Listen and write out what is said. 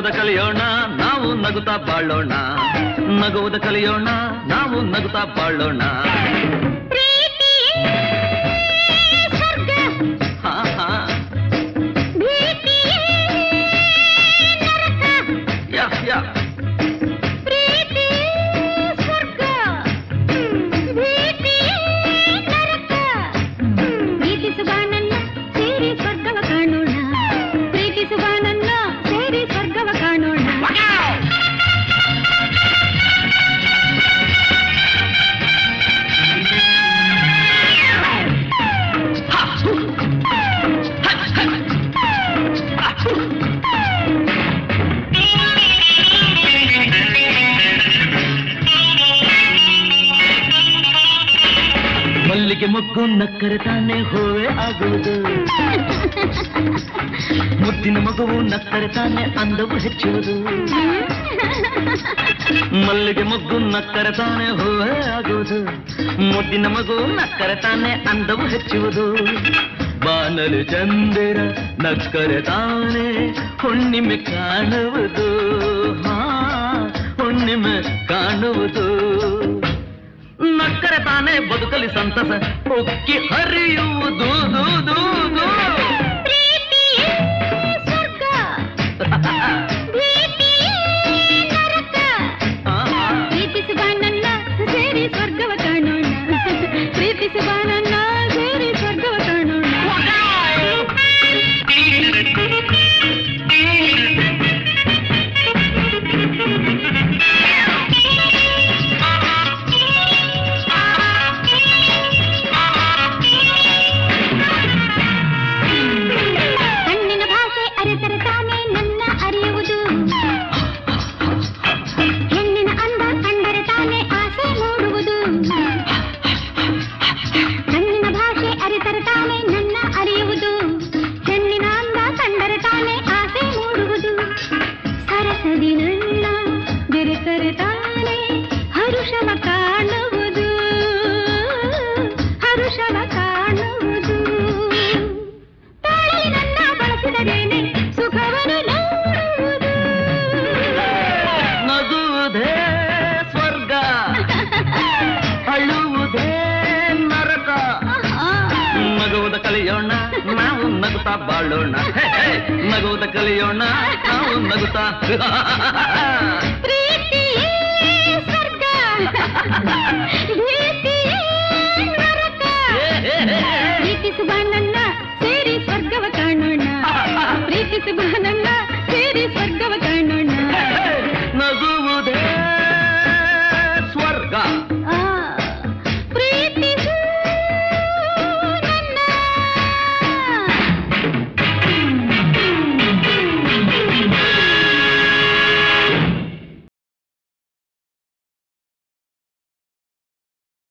ನಗುವುದ ಕಲಿಯೋಣ ನಾವು ನಗುತ್ತಾ ಬಾಳೋಣ ನಗುವುದ ಕಲಿಯೋಣ ನಾವು ನಗುತ್ತಾ ಬಾಳೋಣ ಪ್ರೀತಿಯೇ ಸ್ವರ್ಗ ಹಾ ಹಾ ಭೀತಿಯೇ ನರಕ ಯಾ ಯಾ ಪ್ರೀತಿಯೇ ಸ್ವರ್ಗ ಭೀತಿಯೇ ನರಕ ಪ್ರೀತಿಸುವ ನನ್ನ ಸೇರಿ ಸ್ವರ್ಗವ ಕಾಣೋಣ ಪ್ರೀತಿಸುವ ನನ್ನ ಸೇರಿ ಸ್ವರ್ಗವ ಕಾಣೋಣ ಮಲ್ಲಿಗೆ ಮೊಗ್ಗು ನಕ್ಕರೆ ತಾನೇ ಹೂವೇ ಆಗುವುದು ಮುದ್ದಿನ ಮಗುವು ನಕ್ಕರೆ ತಾನೇ ಅಂದವು ಹೆಚ್ಚುವುದು ಮಲ್ಲಿಗೆ ಮೊಗ್ಗು ನಕ್ಕರೆ ತಾನೇ ಹೂವೇ ಆಗುವುದು ಮುದ್ದಿನ ಮಗು ನಕ್ಕರೆ ತಾನೇ ಅಂದವು ಹೆಚ್ಚುವುದು ಬಾನಲು ಚಂದಿರ ನಕ್ಕರೆ ತಾನೇ ಹುಣ್ಣಿಮೆ ಕಾಣುವುದು ಹಾ ಹುಣ್ಣಿಮೆ ಕಾಣುವುದು ನಕ್ಕರೆ ತಾನೇ ಬದುಕಲಿ ಸಂತಸ ಉಕ್ಕಿ ಹರಿಯುವುದು ದೂ, ದೂ, ದೂ. ಪ್ರೀತಿಯೇ ಸ್ವರ್ಗ ಭೀತಿಯೇ ನರಕ ಆಹಾ. ಪ್ರೀತಿಸುವ ನನ್ನ ಸೇರಿ ಸ್ವರ್ಗವ ಕಾಣೋಣ ಪ್ರೀತಿಸುವ ನನ್ನ ಸೇರಿ ಸ್ವರ್ಗವ ಕಾಣೋಣ ಕಣ್ಣಿನ ಭಾಷೆ ಅರಿತರೆ ತಾನೇ ನನ್ನ ಅರಿಯುವುದು ಹೆಣ್ಣಿನ ಅಂದ ಕಂಡರೆ ತಾನೇ ಆಸೆ ಮೂಡುವುದು ಕಣ್ಣಿನ ಭಾಷೆ ಅರಿತರೆ ತಾನೇ ನನ್ನ ಅರಿಯುವುದು ಹೆಣ್ಣಿನ ಅಂದ ಕಂಡರೆ ತಾನೇ ಆಸೆ ಮೂಡುವುದು ಸರಸದಿ ನನ್ನ ಬೆರೆತರೆ ತಾನೇ ಹರುಷವ ಕಾಣುವುದು ಹರುಷವ ಕಾಣುವುದು ತಾಳಿ ನನ್ನ ಬಳಸಿದರೇನೆ ಸುಖವನ್ನು ನೋಡುವುದು ನಗುವುದೇ ಸ್ವರ್ಗ ಅಳುವುದೇ ನರಕ ನಗುವುದ ಕಲಿಯೋಣ ನಾವು ನಗುತ್ತಾ ಬಾಳೋಣ ಹೇ, ಹೇ, ನಗುವುದ ಕಲಿಯೋಣ ನಾವು ನಗುತ್ತಾ ಪ್ರೀತಿಯೇ ಸ್ವರ್ಗ ಭೀತಿಯೇ ನರಕ ಪ್ರೀತಿಸುವ ನನ್ನ ಸೇರಿ ಸ್ವರ್ಗವ ಕಾಣೋಣ ಪ್ರೀತಿಸುವ ನನ್ನ ಸೇರಿ ಸ್ವರ್ಗವ